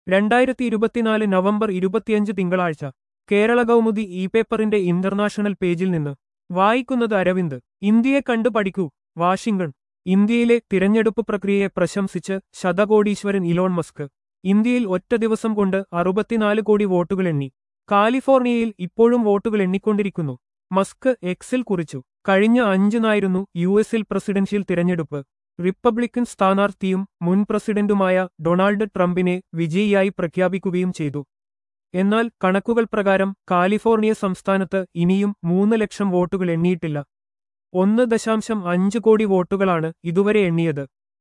രണ്ടായിരത്തി ഇരുപത്തിനാല് നവംബർ ഇരുപത്തിയഞ്ച് തിങ്കളാഴ്ച കേരള കൗമുദി ഇ പേപ്പറിന്റെ ഇന്റർനാഷണൽ പേജിൽ നിന്ന് വായിക്കുന്നത് അരവിന്ദ് ഇന്ത്യയെ കണ്ടു പഠിക്കൂ വാഷിംഗ്ടൺ ഇന്ത്യയിലെ തിരഞ്ഞെടുപ്പ് പ്രക്രിയയെ പ്രശംസിച്ച് ശതകോടീശ്വരൻ ഇലോൺ മസ്ക് ഇന്ത്യയിൽ ഒറ്റ ദിവസം കൊണ്ട് അറുപത്തിനാല് കോടി വോട്ടുകൾ എണ്ണി കാലിഫോർണിയയിൽ ഇപ്പോഴും വോട്ടുകൾ എണ്ണിക്കൊണ്ടിരിക്കുന്നു മസ്ക് എക്സിൽ കുറിച്ചു കഴിഞ്ഞ അഞ്ചിനായിരുന്നു യു എസിൽ പ്രസിഡൻഷ്യൽ തിരഞ്ഞെടുപ്പ് റിപ്പബ്ലിക്കൻ സ്ഥാനാർത്ഥിയും മുൻ പ്രസിഡന്റുമായ ഡൊണാൾഡ് ട്രംപിനെ വിജയിയായി പ്രഖ്യാപിക്കുകയും ചെയ്തു എന്നാൽ കണക്കുകൾ പ്രകാരം കാലിഫോർണിയ സംസ്ഥാനത്ത് ഇനിയും മൂന്ന് ലക്ഷം വോട്ടുകൾ എണ്ണിയിട്ടില്ല ഒന്ന് ദശാംശം അഞ്ച് കോടി വോട്ടുകളാണ് ഇതുവരെ എണ്ണിയത്